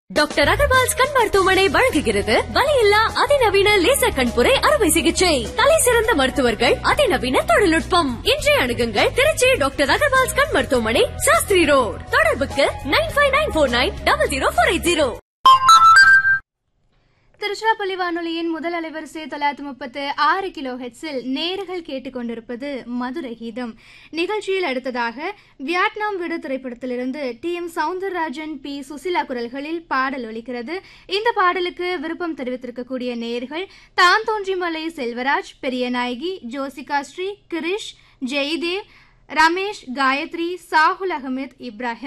doctor Agarwal's கண் மருத்துவமனை வழங்குகிறது வலியில்லா அதிநவீன லேசர் கண்புரை அறுவை சிகிச்சை தலை சிறந்த மருத்துவர்கள் அதிநவீன தொழில்நுட்பம் இன்றைய அணுகுங்கள் திருச்சி டாக்டர் அகர்வால்ஸ் கண் மருத்துவமனை சாஸ்திரி ரோட் தொடர்புக்கு nine five nine four nine double zero four eight zero Tiruchirappalli வானொலியின் முதல் அலைவரிசை தொள்ளாயிரத்தி முப்பத்து ஆறு கிலோ ஹெட்ஸில் நேர்கள் கேட்டுக்கொண்டிருப்பது மதுரை கீதம் நிகழ்ச்சியில் அடுத்ததாக வியட்நாம் விடு திரைப்படத்திலிருந்து T M Soundararajan P Susheela குரல்களில் பாடல் ஒலிக்கிறது இந்த பாடலுக்கு விருப்பம் தெரிவித்திருக்கக்கூடிய நேர்கள் தான் தோன்றிமலை செல்வராஜ் பெரியநாயகி ஜோசிகா ஸ்ரீ கிரிஷ் ஜெய்தேவ் ரமேஷ் காயத்ரி சாகுல் அகமது இப்ராஹிம்